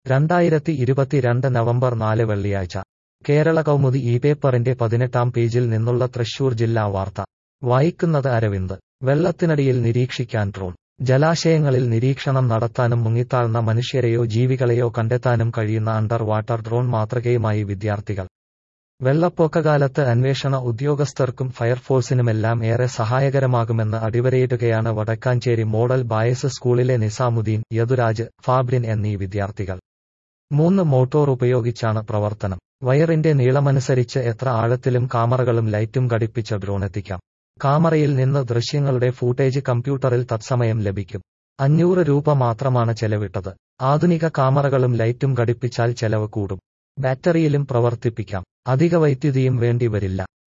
രണ്ടായിരത്തി ഇരുപത്തിരണ്ട് നവംബർ നാല് വെള്ളിയാഴ്ച കേരള കൗമുദി ഈ പേപ്പറിന്റെ പതിനെട്ടാം പേജിൽ നിന്നുള്ള തൃശൂർ ജില്ലാ വാർത്ത വായിക്കുന്നത് അരവിന്ദ് വെള്ളത്തിനടിയിൽ നിരീക്ഷിക്കാൻ ഡ്രോൺ ജലാശയങ്ങളിൽ നിരീക്ഷണം നടത്താനും മുങ്ങിത്താഴ്ന്ന മനുഷ്യരെയോ ജീവികളെയോ കണ്ടെത്താനും കഴിയുന്ന അണ്ടർ വാട്ടർ ഡ്രോൺ മാതൃകയുമായി വിദ്യാർത്ഥികൾ വെള്ളപ്പൊക്കകാലത്ത് അന്വേഷണ ഉദ്യോഗസ്ഥർക്കും ഫയർഫോഴ്സിനുമെല്ലാം ഏറെ സഹായകരമാകുമെന്ന് അടിവരയിടുകയാണ് വടക്കാഞ്ചേരി മോഡൽ ബായസ് സ്കൂളിലെ നിസാമുദ്ദീൻ യദുരാജ് ഫാബ്രിൻ എന്നീ വിദ്യാർത്ഥികൾ മൂന്ന് മോട്ടോർ ഉപയോഗിച്ചാണ് പ്രവർത്തനം വയറിന്റെ നീളമനുസരിച്ച് എത്ര ആഴത്തിലും കാമറകളും ലൈറ്റും ഘടിപ്പിച്ച ഡ്രോൺ എത്തിക്കാം കാമറയിൽ നിന്ന് ദൃശ്യങ്ങളുടെ ഫൂട്ടേജ് കമ്പ്യൂട്ടറിൽ തത്സമയം ലഭിക്കും അഞ്ഞൂറ് രൂപ മാത്രമാണ് ചെലവിട്ടത് ആധുനിക കാമറകളും ലൈറ്റും ഘടിപ്പിച്ചാൽ ചെലവ് കൂടും ബാറ്ററിയിലും പ്രവർത്തിപ്പിക്കാം അധിക വൈദ്യുതിയും വേണ്ടിവരില്ല